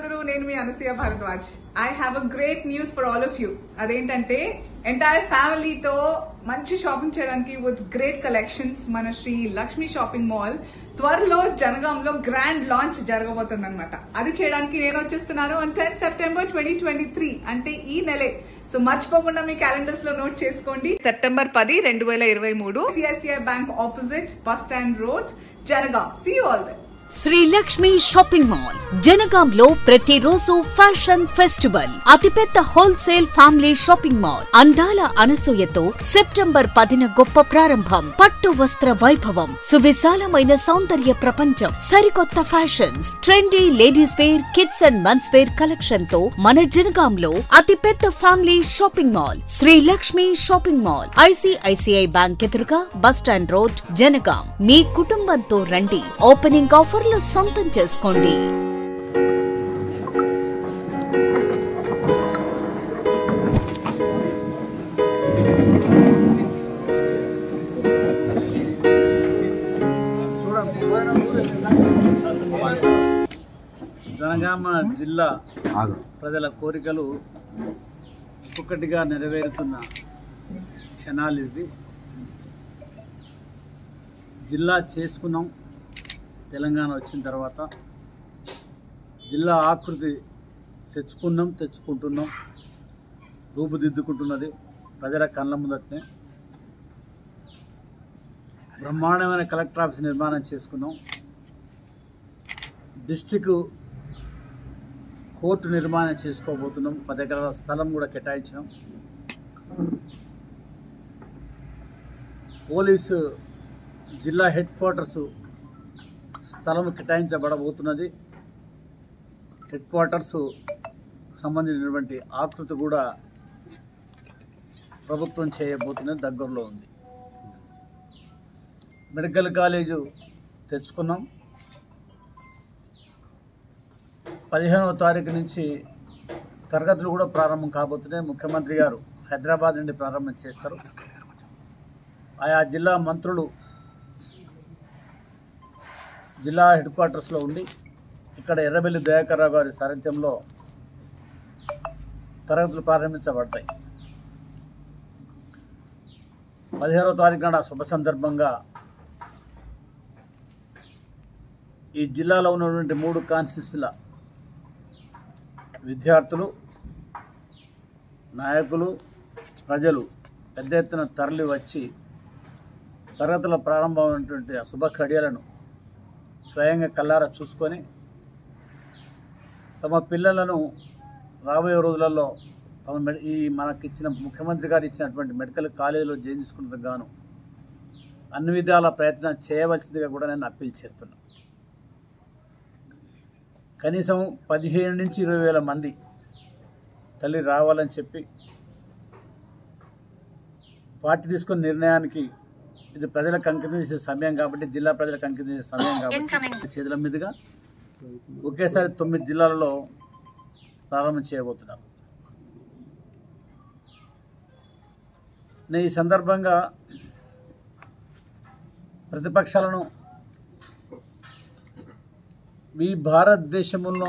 అందరూ నేను మీ Anasuya Bharadwaj I have a great news for all of you అదేంటంటే ఎంటైర్ ఫ్యామిలీతో మంచి షాపింగ్ చేయడానికి విత్ గ్రేట్ కలెక్షన్స్ మన శ్రీ లక్ష్మీ షాపింగ్ మాల్ త్వరలో జనగాంలో గ్రాండ్ లాంచ్ జరగబోతుంది అనమాట అది చేయడానికి నేను వచ్చేస్తున్నాను on ten September twenty twenty three అంటే ఈ నెలే సో మర్చిపోకుండా మీ క్యాలెండర్స్ లో నోట్ చేసుకోండి సెప్టెంబర్ పది రెండు వేల ఇరవై మూడు ICICI bank opposite bus stand road Jangaon see all that Sri Lakshmi shopping mall జనగాంలో ప్రతిరోజు ఫ్యాషన్ ఫెస్టివల్ అతిపెద్ద హోల్సేల్ ఫ్యామిలీ షాపింగ్ మాల్ అందాల అనసూయతో సెప్టెంబర్ పదిన గొప్ప ప్రారంభం పట్టు వస్త్ర వైభవం సువిశాలమైన సౌందర్య ప్రపంచం సరికొత్త fashions trendy ladies wear kids and men's wear collection తో మన జనగాంలో అతిపెద్ద family shopping mall Sri Lakshmi shopping mall ICICI bank ఎదురుగా బస్ స్టాండ్ రోడ్ జనగాం మీ కుటుంబంతో రండి ఓపెనింగ్ ఆఫర్లు సొంతం చేసుకోండి జనగామ జిల్లా ప్రజల కోరికలు ఒక్కొక్కటిగా నెరవేరుతున్న క్షణాలు ఇవి జిల్లా చేసుకున్నాం తెలంగాణ వచ్చిన తర్వాత జిల్లా ఆకృతి తెచ్చుకున్నాం తెచ్చుకుంటున్నాం రూపుదిద్దుకుంటున్నది ప్రజల కళ్ళ ముందటనే బ్రహ్మాండమైన కలెక్టర్ ఆఫీస్ నిర్మాణం చేసుకున్నాం డిస్టిక్ కోర్టు నిర్మాణం చేసుకోబోతున్నాం పది ఎకరాల స్థలం కూడా కేటాయించినాం పోలీసు జిల్లా హెడ్ క్వార్టర్స్ స్థలం కేటాయించబడబోతున్నది హెడ్ క్వార్టర్స్ సంబంధించినటువంటి ఆకృతి కూడా ప్రభుత్వం చేయబోతున్నది దగ్గరలో ఉంది మెడికల్ కాలేజు తెచ్చుకున్నాం పదిహేనవ తారీఖు నుంచి తరగతులు కూడా ప్రారంభం కాబోతున్నాయి ముఖ్యమంత్రి గారు హైదరాబాద్ నుండి ప్రారంభం చేస్తారు ఆయా జిల్లా మంత్రులు జిల్లా హెడ్ క్వార్టర్స్లో ఉండి ఇక్కడ ఎర్రబెల్లి దయాకర్ రావు గారి సారథ్యంలో తరగతులు ప్రారంభించబడతాయి పదిహేనవ తారీఖు నాడు ఆ శుభ సందర్భంగా ఈ జిల్లాలో ఉన్నటువంటి మూడు కాన్స్టిట్యూన్సీల విద్యార్థులు నాయకులు ప్రజలు పెద్ద ఎత్తున తరలి వచ్చి తరగతుల ప్రారంభమైనటువంటి ఆ శుభ కడియలను స్వయంగా కల్లారా చూసుకొని తమ పిల్లలను రాబోయే రోజులలో తమ మెడి ఈ మనకి ఇచ్చిన ముఖ్యమంత్రి గారు ఇచ్చినటువంటి మెడికల్ కాలేజీలో జాయిన్ చేసుకున్నందుకు గాను అన్ని విధాల ప్రయత్నం చేయవలసిందిగా కూడా నేను అప్పీల్ చేస్తున్నాను కనీసం పదిహేను నుంచి ఇరవై వేల మంది తల్లి రావాలని చెప్పి పార్టీ తీసుకున్న నిర్ణయానికి ఇది ప్రజలకు అంకితం చేసే సమయం కాబట్టి జిల్లా ప్రజలకు అంకితం చేసే సమయం కాబట్టి చేతుల మీదుగా ఒకేసారి తొమ్మిది జిల్లాలలో ప్రారంభం చేయబోతున్నాం నేను ఈ సందర్భంగా ప్రతిపక్షాలను ఈ భారతదేశంలో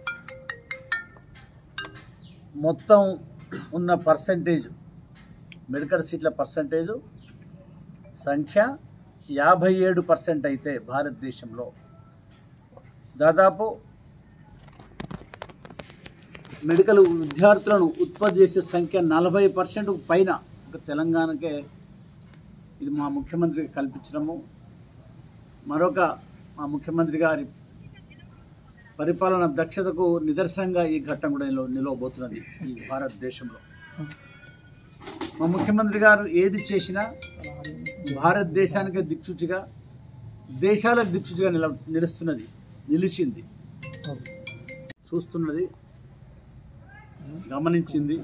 మొత్తం ఉన్న పర్సంటేజ్ మెడికల్ సీట్ల పర్సంటేజు సంఖ్య యాభై ఏడు పర్సెంట్ అయితే భారతదేశంలో దాదాపు మెడికల్ విద్యార్థులను ఉత్పత్తి చేసే సంఖ్య నలభై పర్సెంట్ పైన ఒక తెలంగాణకే ఇది మా ముఖ్యమంత్రికి కల్పించడము మరొక మా ముఖ్యమంత్రి గారి పరిపాలన దక్షతకు నిదర్శనంగా ఈ ఘట్టం కూడా నిలవ నిలవబోతున్నది ఈ భారతదేశంలో మా ముఖ్యమంత్రి గారు ఏది చేసినా భారతదేశానికి దిక్సూచిగా దేశాలకు దిక్సూచిగా నిల నిలుస్తున్నది నిలిచింది చూస్తున్నది గమనించింది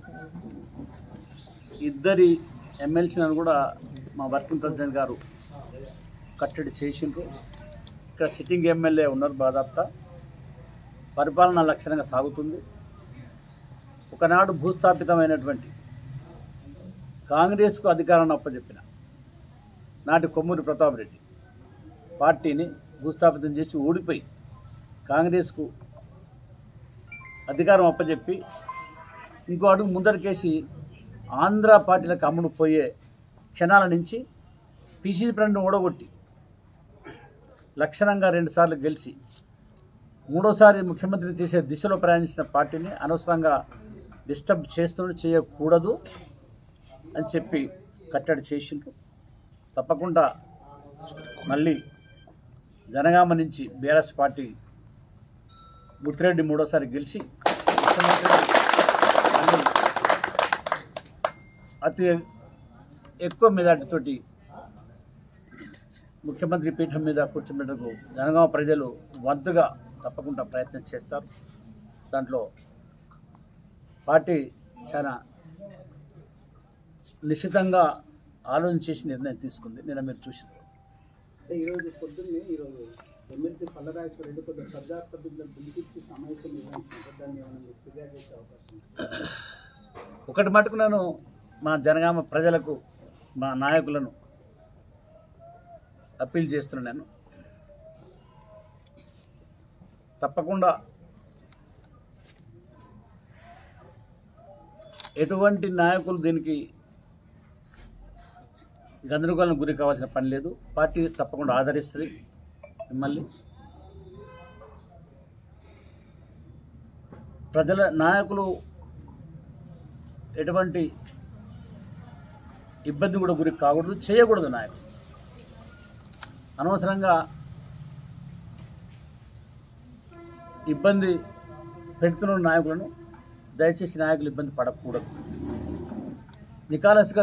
ఇద్దరి ఎమ్మెల్సీలను కూడా మా వర్కింగ్ ప్రెసిడెంట్ గారు కట్టడి చేసిండ్రు ఇక్కడ సిట్టింగ్ ఎమ్మెల్యే ఉన్నారు బాదాప్తా పరిపాలన లక్షణంగా సాగుతుంది ఒకనాడు భూస్థాపితమైనటువంటి కాంగ్రెస్కు అధికారాన్ని అప్పచెప్పిన నాటి కొమ్మూరి ప్రతాప్ రెడ్డి పార్టీని భూస్థాపితం చేసి ఓడిపోయి కాంగ్రెస్కు అధికారం అప్పచెప్పి ఇంకో అడుగు ముందరికేసి ఆంధ్ర పార్టీలకు అమ్ముడు పోయే క్షణాల నుంచి పిసిసి ప్రెండ్ను ఓడగొట్టి లక్షణంగా రెండుసార్లు గెలిచి మూడోసారి ముఖ్యమంత్రి చేసే దిశలో ప్రయాణించిన పార్టీని అనవసరంగా డిస్టర్బ్ చేస్తూ చేయకూడదు అని చెప్పి కట్టడి చేసిండ్రు తప్పకుండా మళ్ళీ జనగామ నుంచి బీఆర్ఎస్ పార్టీ ముత్తిరెడ్డి మూడోసారి గెలిచి ముఖ్యమంత్రి మళ్ళీ అతి ఎక్కువ మెజార్టీతోటి ముఖ్యమంత్రి పీఠం మీద కూర్చోబెట్టకు జనగామ ప్రజలు వంతుగా తప్పకుండా ప్రయత్నం చేస్తారు దాంట్లో పార్టీ చాలా నిశ్చితంగా ఆలోచన చేసి నిర్ణయం తీసుకుంది నిన్న మీరు చూసింది ఈరోజు పొద్దున్నే ఈరోజు ఎమ్మెల్సీ పల్లరాజేశ్వర రెడ్డి కొద్దిగా ప్రజాప్త బిడ్డలు పిలిపించి సమావేశం నిర్వహించినట్టు దాన్ని ఏమైనా ఫిర్యాదు చేసే అవకాశం ఉందా? ఒకటి మటుకు నేను మా జనగామ ప్రజలకు మా నాయకులను అప్పీల్ చేస్తున్నాను తప్పకుండా ఎటువంటి నాయకులు దీనికి గందరగోళం గురి కావాల్సిన పని లేదు పార్టీ తప్పకుండా ఆదరిస్తుంది మిమ్మల్ని ప్రజల నాయకులు ఎటువంటి ఇబ్బంది కూడా గురి కాకూడదు చేయకూడదు నాయకులు అనవసరంగా ఇబ్బంది పెడుతున్న నాయకులను దయచేసి నాయకులు ఇబ్బంది పడకూడదు నికాలస్గా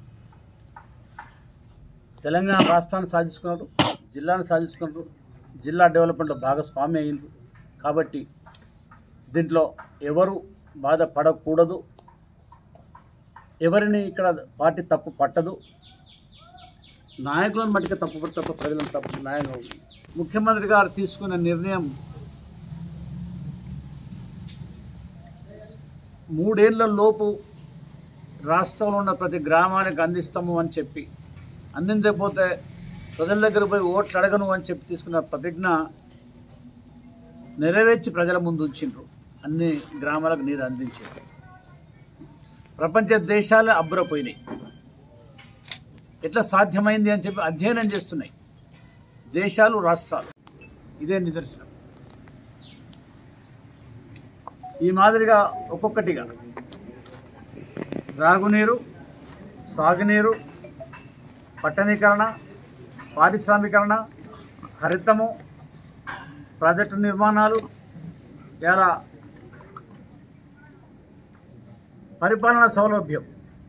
తెలంగాణ రాష్ట్రాన్ని సాధించుకున్నారు జిల్లాను సాధించుకున్నారు జిల్లా డెవలప్మెంట్లో భాగస్వామి అయింది కాబట్టి దీంట్లో ఎవరు బాధపడకూడదు ఎవరిని ఇక్కడ పార్టీ తప్పు పట్టదు నాయకులను మట్టుకు తప్పు పట్టు తప్ప ప్రజలను తప్పు నాయకులు ముఖ్యమంత్రి గారు తీసుకున్న నిర్ణయం మూడేళ్ల లోపు రాష్ట్రంలో ఉన్న ప్రతి గ్రామానికి అందిస్తాము అని చెప్పి అందించకపోతే ప్రజల దగ్గర పోయి ఓట్లు అడగను అని చెప్పి తీసుకున్న ప్రతిజ్ఞ నెరవేర్చి ప్రజల ముందు ఉంచిండ్రు అన్ని గ్రామాలకు నీరు అందించారు ప్రపంచ దేశాలే అబ్బురపోయినాయి ఎట్లా సాధ్యమైంది అని చెప్పి అధ్యయనం చేస్తున్నాయి దేశాలు రాష్ట్రాలు ఇదే నిదర్శనం ఈ మాదిరిగా ఒక్కొక్కటిగా త్రాగునీరు సాగునీరు పట్టణీకరణ పారిశ్రామీకరణ హరితము ప్రాజెక్టు నిర్మాణాలు ఇలా పరిపాలన సౌలభ్యం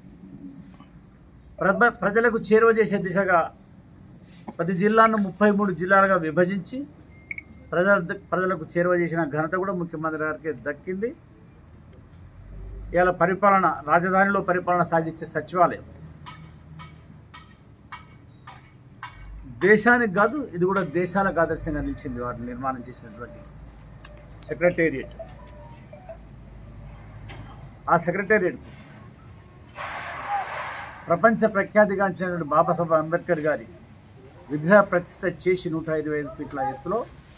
ప్రభ ప్రజలకు చేరువ చేసే దిశగా ప్రతి జిల్లాను ముప్పై మూడు జిల్లాలుగా విభజించి ప్రజల ప్రజలకు చేరువ చేసిన ఘనత కూడా ముఖ్యమంత్రి గారికి దక్కింది ఇలా పరిపాలన రాజధానిలో పరిపాలన సాగించే సచివాలయం దేశానికి కాదు ఇది కూడా దేశాలకు ఆదర్శంగా నిలిచింది వాటిని నిర్మాణం చేసినటువంటి సెక్రటేరియట్ ఆ సెక్రటేరియట్ ప్రపంచ ప్రఖ్యాతిగాంచినటువంటి బాబాసాహెబ్ అంబేద్కర్ గారి విగ్రహ ప్రతిష్ట చేసి నూట ఇరవై ఐదు ఫీట్ల ఎత్తులో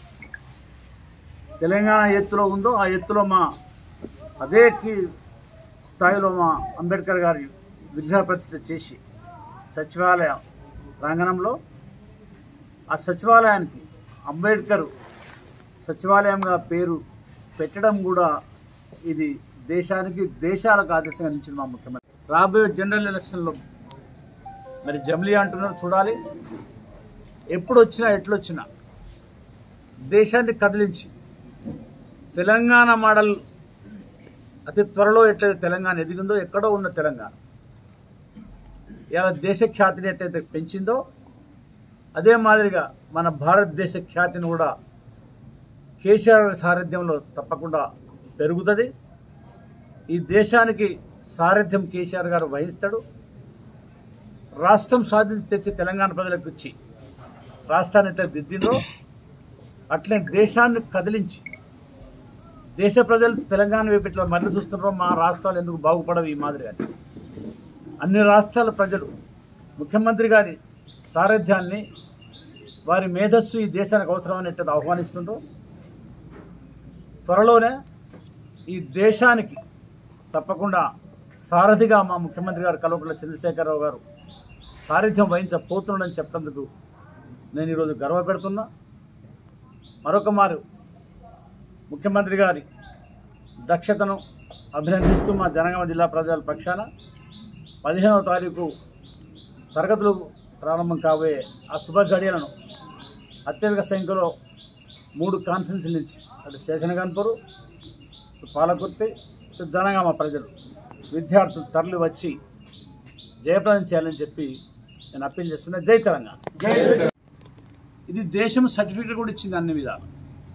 తెలంగాణ ఎత్తులో ఉందో ఆ ఎత్తులో మా అదే కీ- స్థాయిలో మా అంబేద్కర్ గారి విగ్రహ ప్రతిష్ట చేసి సచివాలయ ప్రాంగణంలో ఆ సచివాలయానికి అంబేద్కర్ సచివాలయంగా పేరు పెట్టడం కూడా ఇది దేశానికి దేశాలకు ఆదర్శంగా నిలిచింది మా ముఖ్యమంత్రి రాబోయే జనరల్ ఎలక్షన్లో మరి జమిలీ అంటున్నారు చూడాలి ఎప్పుడు వచ్చినా ఎట్లొచ్చినా దేశాన్ని కదిలించి తెలంగాణ మోడల్ అతి త్వరలో ఎట్లయితే తెలంగాణ ఎదిగిందో ఎక్కడో ఉన్న తెలంగాణ ఇలా దేశ ఖ్యాతిని ఎట్లయితే పెంచిందో అదే మాదిరిగా మన భారతదేశ ఖ్యాతిని కూడా కేసీఆర్ సారథ్యంలో తప్పకుండా పెరుగుతుంది ఈ దేశానికి సారథ్యం కేసీఆర్ గారు వహిస్తాడు రాష్ట్రం సాధించి తెచ్చి తెలంగాణ ప్రజలకు ఇచ్చి రాష్ట్రాన్ని ఎట్లా దిద్దిందో అట్లే దేశాన్ని కదిలించి దేశ ప్రజలు తెలంగాణ వైపు ఇట్లా మళ్ళీ చూస్తున్నారో మా రాష్ట్రాలు ఎందుకు బాగుపడవు ఈ మాదిరిగా అన్ని రాష్ట్రాల ప్రజలు ముఖ్యమంత్రి గారి సారథ్యాన్ని వారి మేధస్సు ఈ దేశానికి అవసరమనేది ఆహ్వానిస్తుండ్రు త్వరలోనే ఈ దేశానికి తప్పకుండా సారథిగా మా ముఖ్యమంత్రి గారు కల్వకుంట్ల చంద్రశేఖరరావు గారు సారథ్యం వహించబోతున్నాడని చెప్పేందుకు నేను ఈరోజు గర్వపెడుతున్నా మరొక మారు ముఖ్యమంత్రి గారి దక్షతను అభినందిస్తూ మా జనగామ జిల్లా ప్రజల పక్షాన పదిహేనవ తారీఖు తరగతులు ప్రారంభం కాబోయే ఆ శుభ గడియలను అత్యధిక సంఖ్యలో మూడు కాన్ఫరెన్స్ల నుంచి అటు శేషనగన్పూరు ఇటు పాలకుర్తి ఇటు జనగామ ప్రజలు విద్యార్థులు తరలి వచ్చి జయప్రదం చేయాలని చెప్పి నేను అప్పీల్ చేస్తున్నా జై తెలంగాణ ఇది దేశం సర్టిఫికేట్ కూడా ఇచ్చింది అన్ని విధాలు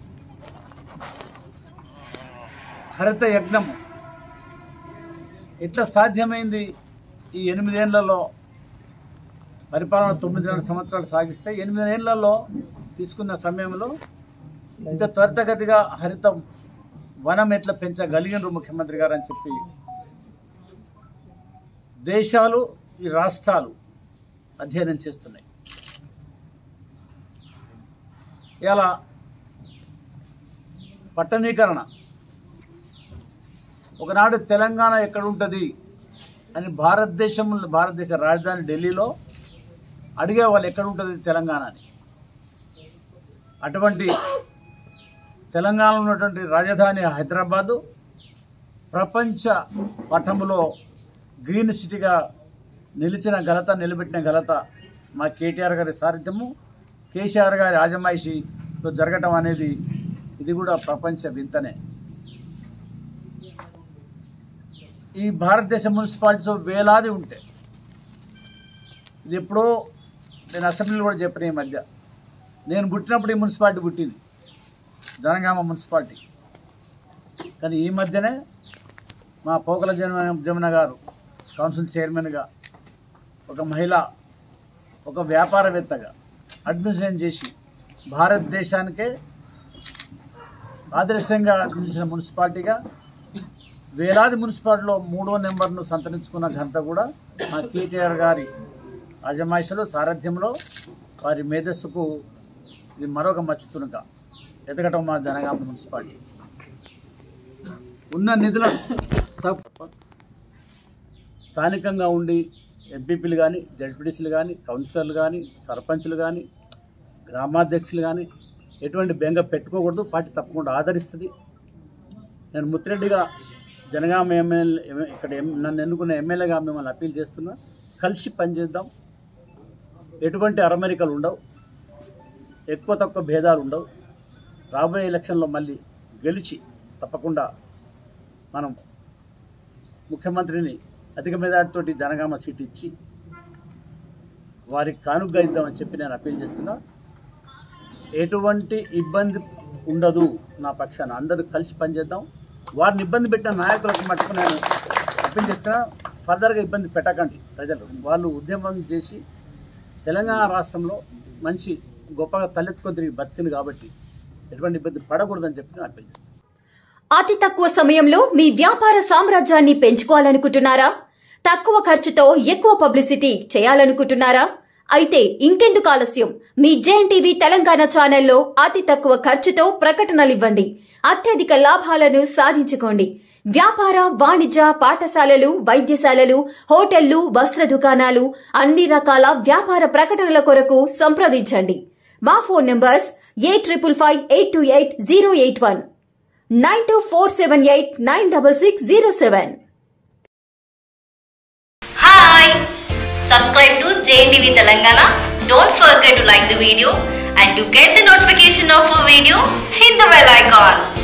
హరిత యజ్ఞము ఎట్లా సాధ్యమైంది ఈ ఎనిమిదేళ్లలో పరిపాలన తొమ్మిదిన్నర సంవత్సరాలు సాగిస్తే ఎనిమిదేళ్లలో తీసుకున్న సమయంలో ఇంత త్వరితగతిగా హరిత వనం ఎట్లా పెంచగలిగినారు ముఖ్యమంత్రి గారు అని చెప్పి దేశాలు ఈ రాష్ట్రాలు అధ్యయనం చేస్తున్నాయి ఇలా పట్టణీకరణ ఒకనాడు తెలంగాణ ఎక్కడ ఉంటుంది అని భారతదేశం భారతదేశ రాజధాని ఢిల్లీలో అడిగే వాళ్ళు ఎక్కడ ఉంటుంది తెలంగాణ అని అటువంటి తెలంగాణలో ఉన్నటువంటి రాజధాని హైదరాబాదు ప్రపంచ పటములో గ్రీన్ సిటీగా నిలిచిన ఘనత నిలబెట్టిన ఘనత మా కేటీఆర్ గారి సారథ్యము కేసీఆర్ గారి ఆజమాయిషీలో జరగటం అనేది ఇది కూడా ప్రపంచ వింతనే ఈ భారతదేశ మున్సిపాలిటీస్ వేలాది ఉంటాయి ఇది ఎప్పుడో నేను అసెంబ్లీలో కూడా చెప్పిన ఈ మధ్య నేను పుట్టినప్పుడు ఈ మున్సిపాలిటీ పుట్టింది జనగామ మున్సిపాలిటీ కానీ ఈ మధ్యనే మా పోకల జమ జమున గారు కౌన్సిల్ చైర్మన్గా ఒక మహిళ ఒక వ్యాపారవేత్తగా అడ్మినిస్ట్రేషన్ చేసి భారతదేశానికే ఆదర్శంగా నిలిచిన మున్సిపాలిటీగా వేలాది మున్సిపాలిటీలో మూడో నెంబర్ను సంతరించుకున్న ఘనత కూడా మా కేటీఆర్ గారి అజమాయిషలో సారథ్యంలో వారి మేధస్సుకు ఇది మరొక మచ్చుతునుక ఎదగటం మా జనగామ మున్సిపాలిటీ ఉన్న నిధుల స్థానికంగా ఉండి ఎంపీపీలు కానీ జడ్పీటీసీలు కానీ కౌన్సిలర్లు కానీ సర్పంచ్లు కానీ గ్రామాధ్యక్షులు కానీ ఎటువంటి బెంగ పెట్టుకోకూడదు పార్టీ తప్పకుండా ఆదరిస్తుంది నేను ముత్తిరెడ్డిగా జనగామ ఎమ్మెల్యే ఇక్కడ ఎం- నన్ను ఎన్నుకున్న ఎమ్మెల్యేగా మిమ్మల్ని అప్పీల్ చేస్తున్నా కలిసి పనిచేద్దాం ఎటువంటి అరమరికలు ఉండవు ఎక్కువ తక్కువ భేదాలు ఉండవు రాబోయే ఎలక్షన్లో మళ్ళీ గెలిచి తప్పకుండా మనం ముఖ్యమంత్రిని అధిక మెజార్టీతోటి జనగామ సీట్ ఇచ్చి వారికి కానుగ్గా ఇద్దామని చెప్పి నేను అప్పీల్ చేస్తున్నా ఎటువంటి ఇబ్బంది ఉండదు నా పక్షాన అందరూ కలిసి పనిచేద్దాం వారిని ఇబ్బంది పెట్టిన నాయకులకు మట్టుకు నేను అప్పీల్ చేస్తున్నా ఫర్దర్గా ఇబ్బంది పెట్టకండి ప్రజలు వాళ్ళు ఉద్యమం చేసి తెలంగాణ రాష్ట్రంలో మంచి గొప్పగా తలెత్తుకొని తిరిగి బతికింది కాబట్టి ఎటువంటి ఇబ్బంది పడకూడదని చెప్పి నేను అప్పీల్ చేస్తాను అతి తక్కువ సమయంలో మీ వ్యాపార సామ్రాజ్యాన్ని పెంచుకోవాలనుకుంటున్నారా తక్కువ ఖర్చుతో ఎక్కువ పబ్లిసిటీ చేయాలనుకుంటున్నారా అయితే ఇంకెందుకు ఆలస్యం మీ జేఎన్ టీవీ తెలంగాణ ఛానల్లో అతి తక్కువ ఖర్చుతో ప్రకటనలివ్వండి అత్యధిక లాభాలను సాధించుకోండి వ్యాపార వాణిజ్య పాఠశాలలు వైద్యశాలలు హోటళ్లు వస్త్ర దుకాణాలు అన్ని రకాల వ్యాపార ప్రకటనల కొరకు సంప్రదించండి మా phone numbers eight triple five eight two eight zero eight one nine two four seven eight nine double six zero seven Hi! Subscribe to JNTV Telangana. Don't forget to like the video and to get the notification of a video, hit the bell icon.